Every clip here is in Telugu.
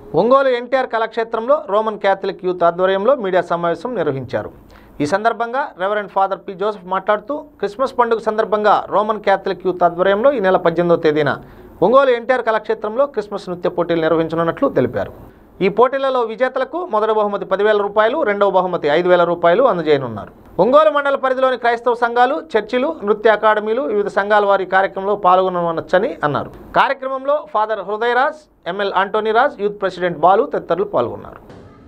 ఒంగోలు ఎన్టీఆర్ కళాక్షేత్రంలో రోమన్ క్యాథలిక్ యూత్ ఆధ్వర్యంలో మీడియా సమావేశం నిర్వహించారు ఈ సందర్భంగా రెవరెండ్ ఫాదర్ పి జోసెఫ్ మాట్లాడుతూ క్రిస్మస్ పండుగ సందర్భంగా రోమన్ క్యాథలిక్ యూత్ ఆధ్వర్యంలో ఈ నెల పద్దెనిమిదవ తేదీన ఒంగోలు ఎన్టీఆర్ కళాక్షేత్రంలో క్రిస్మస్ నృత్య పోటీలు నిర్వహించనున్నట్లు తెలిపారు ఈ పోటీలలో విజేతలకు మొదటి బహుమతి పదివేల రూపాయలు రెండవ బహుమతి ఐదు వేల రూపాయలు అందజేయనున్నారు ఒంగోలు మండల పరిధిలోని క్రైస్తవ సంఘాలు చర్చిలు నృత్య అకాడమీలు వివిధ సంఘాల వారి కార్యక్రమంలో పాల్గొనవచ్చని అన్నారు కార్యక్రమంలో father Hrudayaraj M L Antonyraj youth president Balu తదితరులు పాల్గొన్నారు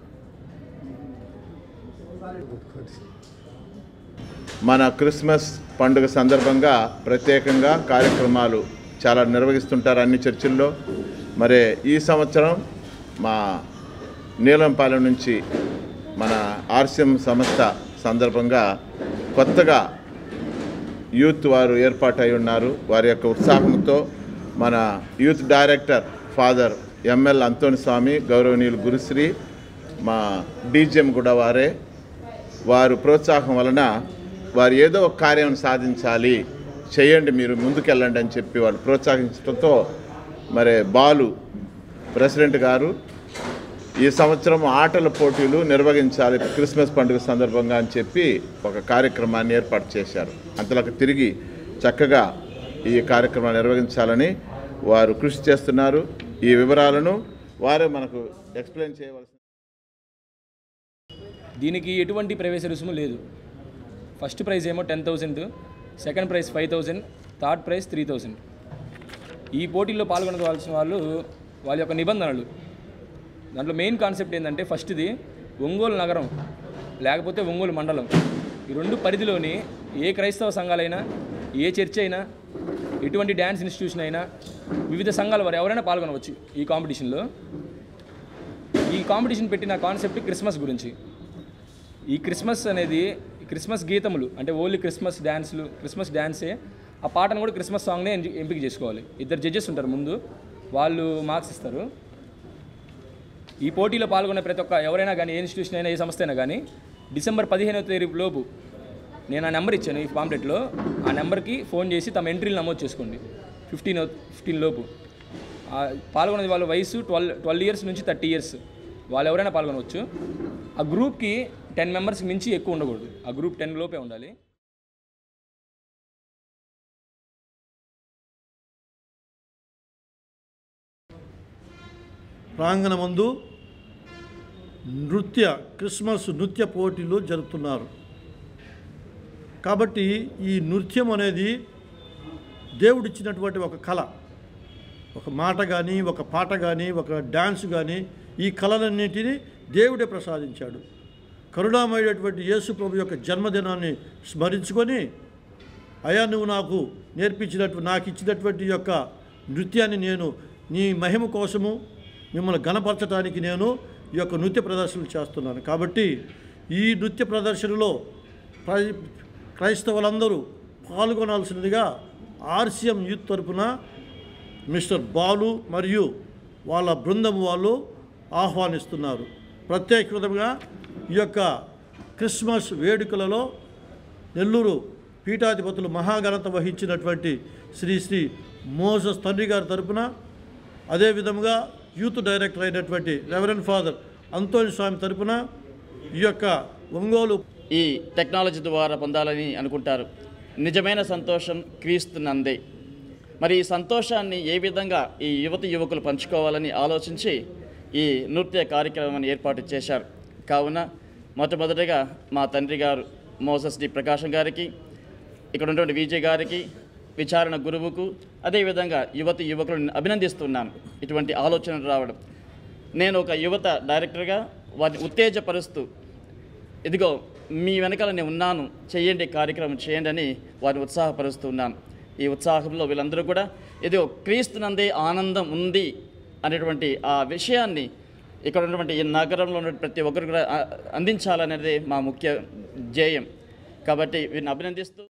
మన క్రిస్మస్ పండుగ సందర్భంగా ప్రత్యేకంగా కార్యక్రమాలు చాలా నిర్వహిస్తుంటారు అన్ని చర్చిల్లో మరి ఈ సంవత్సరం మా నీలంపాలెం నుంచి మన ఆర్సిఎం సంస్థ సందర్భంగా కొత్తగా యూత్ వారు ఏర్పాటై ఉన్నారు వారి యొక్క ఉత్సాహంతో మన యూత్ డైరెక్టర్ ఫాదర్ ఎంఎల్ అంతోని స్వామి గౌరవనీయులు గురుశ్రీ మా డీజీఎం కూడా వారే వారు ప్రోత్సాహం వలన వారు ఏదో ఒక కార్యం సాధించాలి చేయండి మీరు ముందుకెళ్ళండి అని చెప్పి వాళ్ళు ప్రోత్సహించడంతో మరి బాలు ప్రెసిడెంట్ గారు ఈ సంవత్సరం ఆటల పోటీలు నిర్వహించాలి క్రిస్మస్ పండుగ సందర్భంగా అని చెప్పి ఒక కార్యక్రమాన్ని ఏర్పాటు చేశారు అంతలోకి తిరిగి చక్కగా ఈ కార్యక్రమాన్ని నిర్వహించాలని వారు కృషి చేస్తున్నారు ఈ వివరాలను వారే మనకు ఎక్స్ప్లెయిన్ చేయవలసి దీనికి ఎటువంటి ప్రవేశ రుసుము లేదు ఫస్ట్ ప్రైజ్ ఏమో ten thousand second prize five thousand third prize three thousand ఈ పోటీల్లో పాల్గొనవలసిన వాళ్ళు వాళ్ళ యొక్క నిబంధనలు దాంట్లో మెయిన్ కాన్సెప్ట్ ఏంటంటే ఫస్ట్ది ఒంగోలు నగరం లేకపోతే ఒంగోలు మండలం ఈ రెండు పరిధిలోని ఏ క్రైస్తవ సంఘాలైనా ఏ చర్చ్ అయినా ఎటువంటి డ్యాన్స్ ఇన్స్టిట్యూషన్ అయినా వివిధ సంఘాల వారు ఎవరైనా పాల్గొనవచ్చు ఈ కాంపిటీషన్లో ఈ కాంపిటీషన్ పెట్టిన కాన్సెప్ట్ క్రిస్మస్ గురించి ఈ క్రిస్మస్ అనేది ఈ క్రిస్మస్ గీతములు అంటే ఓన్లీ క్రిస్మస్ డ్యాన్స్లు క్రిస్మస్ డ్యాన్సే ఆ పాటను కూడా క్రిస్మస్ సాంగ్నే ఎంజి- ఎంపిక చేసుకోవాలి ఇద్దరు జడ్జెస్ ఉంటారు ముందు వాళ్ళు మార్క్స్ ఇస్తారు ఈ పోటీలో పాల్గొనే ప్రతి ఒక్క ఎవరైనా కానీ ఏ ఇన్స్టిట్యూషన్ అయినా ఏ సంస్థ అయినా కానీ డిసెంబర్ పదిహేనవ తేదీ లోపు నేను ఆ నెంబర్ ఇచ్చాను ఈ పాంప్లెట్లో ఆ నెంబర్కి ఫోన్ చేసి తమ ఎంట్రీలు నమోదు చేసుకోండి ఫిఫ్టీన్ ఫిఫ్టీన్ లోపు ఆ పాల్గొనే వాళ్ళ వయసు ట్వెల్వ్ ట్వెల్వ్ ఇయర్స్ నుంచి థర్టీ ఇయర్స్ వాళ్ళు ఎవరైనా పాల్గొనవచ్చు ఆ గ్రూప్కి టెన్ మెంబర్స్కి మించి ఎక్కువ ఉండకూడదు ఆ గ్రూప్ టెన్ లోపే ఉండాలి ప్రాంగణమందు నృత్య క్రిస్మస్ నృత్య పోటీలు జరుపుతున్నారు కాబట్టి ఈ నృత్యం అనేది దేవుడిచ్చినటువంటి ఒక కళ ఒక మాట కానీ ఒక పాట కానీ ఒక డ్యాన్స్ కానీ ఈ కళలన్నింటినీ దేవుడే ప్రసాదించాడు కరుణామయుడటువంటి యేసు ప్రభు యొక్క జన్మదినాన్ని స్మరించుకొని అయా నువ్వు నాకు నేర్పించినట్టు నాకు ఇచ్చినటువంటి యొక్క నృత్యాన్ని నేను నీ మహిమ కోసము మిమ్మల్ని గణపరచడానికి నేను ఈ యొక్క నృత్య ప్రదర్శనలు చేస్తున్నాను కాబట్టి ఈ నృత్య ప్రదర్శనలో క్రై- క్రైస్తవులందరూ పాల్గొనాల్సినదిగా ఆర్సిఎం యూత్ తరపున మిస్టర్ బాలు మరియు వాళ్ళ బృందం వాళ్ళు ఆహ్వానిస్తున్నారు ప్రత్యేకంగా ఈ యొక్క క్రిస్మస్ వేడుకలలో నెల్లూరు పీఠాధిపతులు మహాఘనత వహించినటువంటి శ్రీ శ్రీ మోసస్ తండ్రి గారి తరపున అదేవిధంగా యూత్ డైరెక్టర్ అయినటువంటి రెవరెండ్ ఫాదర్ అంతోని స్వామి తరపున ఈ యొక్క ఒంగోలు ఈ టెక్నాలజీ ద్వారా పొందాలని అనుకుంటారు నిజమైన సంతోషం క్రీస్తు నందే మరి ఈ సంతోషాన్ని ఏ విధంగా ఈ యువతి యువకులు పంచుకోవాలని ఆలోచించి ఈ నృత్య కార్యక్రమాన్ని ఏర్పాటు చేశారు కావున మొట్టమొదటిగా మా తండ్రి గారు మోసస్ డి ప్రకాశం గారికి ఇక్కడ ఉన్నటువంటి విజయ్ గారికి విచారణ గురువుకు అదేవిధంగా యువతి యువకులను అభినందిస్తున్నాను ఇటువంటి ఆలోచన రావడం నేను ఒక యువత డైరెక్టర్గా వారిని ఉత్తేజపరుస్తూ ఇదిగో మీ వెనకాల నేను ఉన్నాను చేయండి కార్యక్రమం చేయండి అని వారిని ఉత్సాహపరుస్తున్నాను ఈ ఉత్సాహంలో వీళ్ళందరూ కూడా ఇదిగో క్రీస్తునందే ఆనందం ఉంది అనేటువంటి ఆ విషయాన్ని ఇక్కడ ఉన్నటువంటి ఈ నగరంలో ఉన్న ప్రతి ఒక్కరు కూడా ఆ, అందించాలనేది మా ముఖ్య ధ్యేయం కాబట్టి వీరిని అభినందిస్తూ